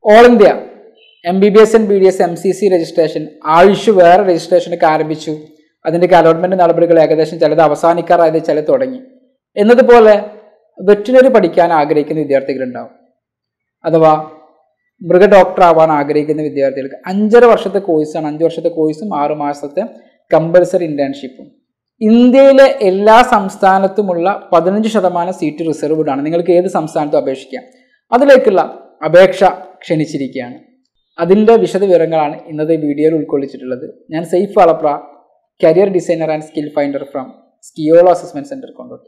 all India M B B S and B D S M C C registration Ayush വേറെ രജിസ്ട്രേഷനൊക്കെ ആരംഭിച്ചു അതിൻ്റെയൊക്കെ allotment നടപടികൾ ഏകദേശം ചിലത് അവസാനിക്കാറായത് ചിലത് തുടങ്ങി എന്നതുപോലെ വെറ്റിനറി പഠിക്കാൻ ആഗ്രഹിക്കുന്ന വിദ്യാർത്ഥികളുണ്ടാവും അഥവാ മൃഗ ഡോക്ടർ ആവാൻ ആഗ്രഹിക്കുന്ന വിദ്യാർത്ഥികൾക്ക് അഞ്ചര വർഷത്തെ കോഴ്സാണ് അഞ്ച് വർഷത്തെ കോഴ്സും ആറ് മാസത്തെ കമ്പൽസറി ഇന്റേൺഷിപ്പും ഇന്ത്യയിലെ എല്ലാ സംസ്ഥാനത്തുമുള്ള പതിനഞ്ച് ശതമാനം സീറ്റ് റിസർവ്ഡ് ആണ് നിങ്ങൾക്ക് ഏത് സംസ്ഥാനത്തും അപേക്ഷിക്കാം അതിലേക്കുള്ള അപേക്ഷ ക്ഷണിച്ചിരിക്കുകയാണ് അതിൻ്റെ വിശദവിവരങ്ങളാണ് ഇന്നത്തെ വീഡിയോയിൽ ഉൾക്കൊള്ളിച്ചിട്ടുള്ളത് ഞാൻ Saif Valapra career designer and skill finder from സ്കിയോളോ അസസ്മെന്റ് സെന്റർ കൊണ്ടോട്ടി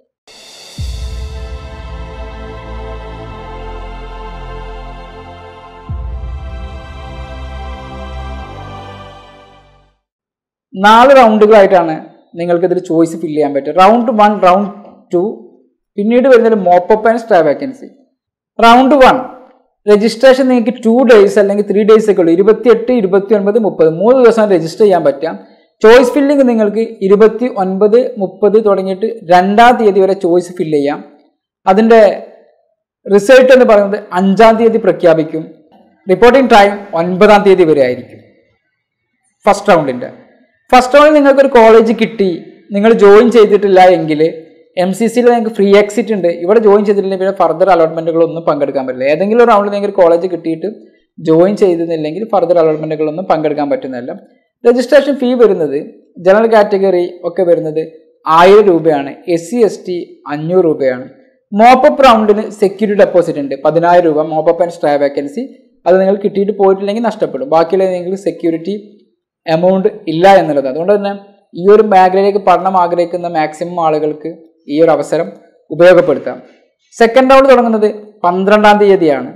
നാല് റൗണ്ടുകളായിട്ടാണ് നിങ്ങൾക്ക് ഇതിൽ ചോയ്സ് ഫില്ല് ചെയ്യാൻ പറ്റുക റൗണ്ട് വൺ റൗണ്ട് ടു പിന്നീട് വരുന്നത് mop up and stray vacancy round one registration നിങ്ങൾക്ക് ടു ഡേയ്സ് അല്ലെങ്കിൽ ത്രീ ഡേയ്സ് ഒക്കെ ഉള്ളൂ ഇരുപത്തിയെട്ട് ഇരുപത്തി ഒൻപത് മുപ്പത് മൂന്ന് ദിവസം രജിസ്റ്റർ ചെയ്യാൻ പറ്റാം ചോയ്സ് ഫില്ലിംഗ് നിങ്ങൾക്ക് ഇരുപത്തി ഒൻപത് മുപ്പത് തുടങ്ങിയിട്ട് രണ്ടാം തീയതി വരെ ചോയ്സ് ഫില്ല് ചെയ്യാം അതിൻ്റെ റിസൾട്ട് എന്ന് പറയുന്നത് അഞ്ചാം തീയതി പ്രഖ്യാപിക്കും റിപ്പോർട്ടിംഗ് ടൈം ഒൻപതാം തീയതി വരെ ആയിരിക്കും ഫസ്റ്റ് റൗണ്ടിൻ്റെ ഫസ്റ്റ് റൗണ്ടിൽ നിങ്ങൾക്കൊരു കോളേജ് കിട്ടി നിങ്ങൾ ജോയിൻ ചെയ്തിട്ടില്ല എങ്കിൽ എം സി സിയിൽ നിങ്ങൾക്ക് ഫ്രീ എക്സിറ്റ് ഉണ്ട് ഇവിടെ ജോയിൻ ചെയ്തിട്ടില്ലെങ്കിൽ പിന്നെ ഫർദർ അലോട്ട്മെന്റുകളൊന്നും പങ്കെടുക്കാൻ പറ്റില്ല ഏതെങ്കിലും ഒരു റൗണ്ടിൽ നിങ്ങൾക്ക് കോളേജ് കിട്ടിയിട്ട് ജോയിൻ ചെയ്തിരുന്നില്ലെങ്കിൽ ഫർദർ അലോട്ട്മെന്റുകളൊന്നും പങ്കെടുക്കാൻ പറ്റുന്നതല്ല രജിസ്ട്രേഷൻ ഫീ വരുന്നത് ജനറൽ കാറ്റഗറി ഒക്കെ വരുന്നത് ആയിരം രൂപയാണ് എസ് സി എസ് ടി അഞ്ഞൂറ് രൂപയാണ് മോപ്പപ്പ് റൗണ്ടിന് സെക്യൂരിറ്റി ഡെപ്പോസിറ്റ് ഉണ്ട് പതിനായിരം രൂപ മോപ്പപ്പ് ആൻഡ് സ്ട്രാ വേക്കൻസി അത് നിങ്ങൾ കിട്ടിയിട്ട് പോയിട്ടില്ലെങ്കിൽ നഷ്ടപ്പെടും ബാക്കിയുള്ള നിങ്ങൾക്ക് സെക്യൂരിറ്റി എമൗണ്ട് ഇല്ല എന്നുള്ളത് അതുകൊണ്ട് തന്നെ ഈ ഒരു മേഖലയിലേക്ക് പഠനം ആഗ്രഹിക്കുന്ന മാക്സിമം ആളുകൾക്ക് ഈ ഒരു അവസരം ഉപയോഗപ്പെടുത്താം സെക്കൻഡ് റൗണ്ട് തുടങ്ങുന്നത് പന്ത്രണ്ടാം തീയതിയാണ്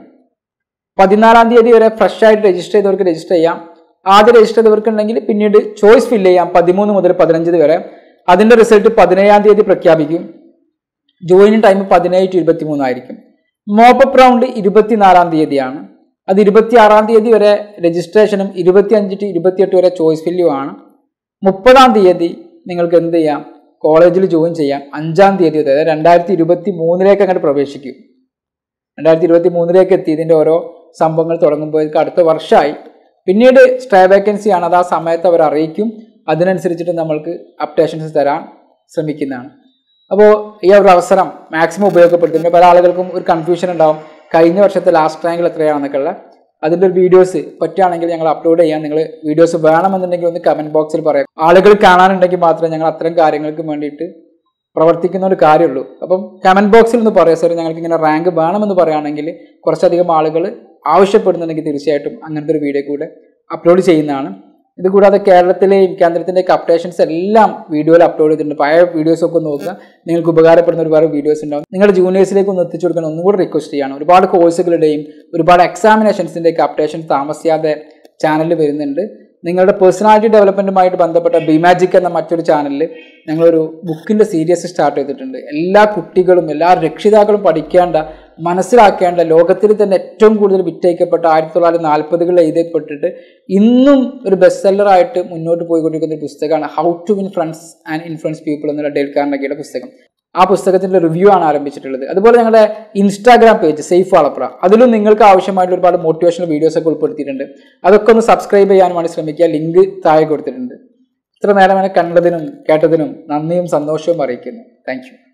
പതിനാലാം തീയതി വരെ ഫ്രഷ് ആയിട്ട് രജിസ്റ്റർ ചെയ്തവർക്ക് രജിസ്റ്റർ ചെയ്യാം ആദ്യം രജിസ്റ്റർ ചെയ്തവർക്ക് ഉണ്ടെങ്കിൽ പിന്നീട് ചോയ്സ് ഫില്ല് ചെയ്യാം പതിമൂന്ന് മുതൽ പതിനഞ്ച് വരെ അതിന്റെ റിസൾട്ട് പതിനേഴാം തീയതി പ്രഖ്യാപിക്കും ജോയിനിങ് ടൈം പതിനേഴ് ടു ഇരുപത്തി മൂന്നായിരിക്കും മോപ്പപ്പ് റൗണ്ട് ഇരുപത്തിനാലാം തീയതിയാണ് അത് ഇരുപത്തി ആറാം തീയതി വരെ രജിസ്ട്രേഷനും ഇരുപത്തി അഞ്ച് ടു ഇരുപത്തിയെട്ട് വരെ ചോയ്സ് ഫില്ലും ആണ് മുപ്പതാം തീയതി നിങ്ങൾക്ക് എന്ത് ചെയ്യാം കോളേജിൽ ജോയിൻ ചെയ്യാം അഞ്ചാം തീയതി അതായത് രണ്ടായിരത്തി ഇരുപത്തി മൂന്നിലേക്ക് അങ്ങോട്ട് പ്രവേശിക്കും രണ്ടായിരത്തി ഇരുപത്തി മൂന്നിലേക്ക് എത്തി ഇതിൻ്റെ ഓരോ സംഭവങ്ങൾ തുടങ്ങുമ്പോഴേക്ക് അടുത്ത വർഷമായി പിന്നീട് സ്റ്റേ വേക്കൻസി ആണ് അത് ആ സമയത്ത് അവർ അറിയിക്കും അതിനനുസരിച്ചിട്ട് നമ്മൾക്ക് അപ്ഡേഷൻസ് തരാൻ ശ്രമിക്കുന്നതാണ് അപ്പോൾ ഈ ഒരു അവസരം മാക്സിമം ഉപയോഗപ്പെടുത്തും പിന്നെ പല ആളുകൾക്കും ഒരു കൺഫ്യൂഷൻ ഉണ്ടാവും കഴിഞ്ഞ വർഷത്തെ ലാസ്റ്റ് റാങ്കിൽ എത്രയാണെന്നൊക്കെ ഉള്ള അതിൻ്റെ ഒരു വീഡിയോസ് പറ്റുകയാണെങ്കിൽ ഞങ്ങൾ അപ്ലോഡ് ചെയ്യാം നിങ്ങൾ വീഡിയോസ് വേണമെന്നുണ്ടെങ്കിൽ ഒന്ന് കമന്റ് ബോക്സിൽ പറയാം ആളുകൾ കാണാനുണ്ടെങ്കിൽ മാത്രമേ ഞങ്ങൾ അത്തരം കാര്യങ്ങൾക്ക് വേണ്ടിയിട്ട് പ്രവർത്തിക്കുന്ന ഒരു കാര്യമുള്ളൂ അപ്പം കമന്റ് ബോക്സിൽ ഒന്ന് പറയാം സാർ ഞങ്ങൾക്ക് ഇങ്ങനെ റാങ്ക് വേണമെന്ന് പറയുകയാണെങ്കിൽ കുറച്ചധികം ആളുകൾ ആവശ്യപ്പെടുന്നുണ്ടെങ്കിൽ തീർച്ചയായിട്ടും അങ്ങനത്തെ ഒരു വീഡിയോ കൂടെ അപ്ലോഡ് ചെയ്യുന്നതാണ് ഇത് കൂടാതെ കേരളത്തിലെയും കേന്ദ്രത്തിൻ്റെയൊക്കെ അപ്ഡേഷൻസ് എല്ലാം വീഡിയോയിൽ അപ്ലോഡ് ചെയ്തിട്ടുണ്ട് പഴയ വീഡിയോസ് ഒക്കെ നോക്കുക നിങ്ങൾക്ക് ഉപകാരപ്പെടുന്ന ഒരുപാട് വീഡിയോസ് ഉണ്ടാവും നിങ്ങളുടെ ജൂനിയേഴ്സിലേക്ക് ഒന്ന് എത്തിച്ചു കൊടുക്കണം ഒന്നും കൂടി റിക്വസ്റ്റ് ചെയ്യാണ് ഒരുപാട് കോഴ്സുകളുടെയും ഒരുപാട് എക്സാമിനേഷൻസിൻ്റെയൊക്കെ അപ്ഡേഷൻ താമസിയാതെ ചാനലിൽ വരുന്നുണ്ട് നിങ്ങളുടെ പേഴ്സണാലിറ്റി ഡെവലപ്മെൻറ്റുമായിട്ട് ബന്ധപ്പെട്ട ബിമാജിക് എന്ന മറ്റൊരു ചാനലിൽ ഞങ്ങളൊരു ബുക്കിൻ്റെ സീരീസ് സ്റ്റാർട്ട് ചെയ്തിട്ടുണ്ട് എല്ലാ കുട്ടികളും എല്ലാ രക്ഷിതാക്കളും പഠിക്കേണ്ട മനസ്സിലാക്കേണ്ട ലോകത്തിൽ തന്നെ ഏറ്റവും കൂടുതൽ വിറ്റയിക്കപ്പെട്ട ആയിരത്തി തൊള്ളായിരത്തി നാൽപ്പതുകളിൽ എഴുതപ്പെട്ടിട്ട് ഇന്നും ഒരു ബെസ്റ്റ് സെല്ലറായിട്ട് മുന്നോട്ട് പോയിക്കൊണ്ടിരിക്കുന്ന ഒരു പുസ്തകമാണ് how to win friends and influence people എന്നുള്ള ഡേൽ കാർണഗിയുടെ പുസ്തകം ആ പുസ്തകത്തിന്റെ റിവ്യൂ ആണ് ആരംഭിച്ചിട്ടുള്ളത് അതുപോലെ ഞങ്ങളുടെ ഇൻസ്റ്റാഗ്രാം പേജ് സേഫ് വളപ്ര അതിലും നിങ്ങൾക്ക് ആവശ്യമായിട്ടുള്ള ഒരുപാട് മോട്ടിവേഷണൽ വീഡിയോസ് ഒക്കെ ഉൾപ്പെടുത്തിയിട്ടുണ്ട് അതൊക്കെ ഒന്ന് സബ്സ്ക്രൈബ് ചെയ്യാൻ വേണ്ടി ശ്രമിക്കുക ലിങ്ക് താഴെ കൊടുത്തിട്ടുണ്ട് ഇത്ര നേരം എന്നെ കണ്ടതിനും കേട്ടതിനും നന്ദിയും സന്തോഷവും അറിയിക്കുന്നു താങ്ക്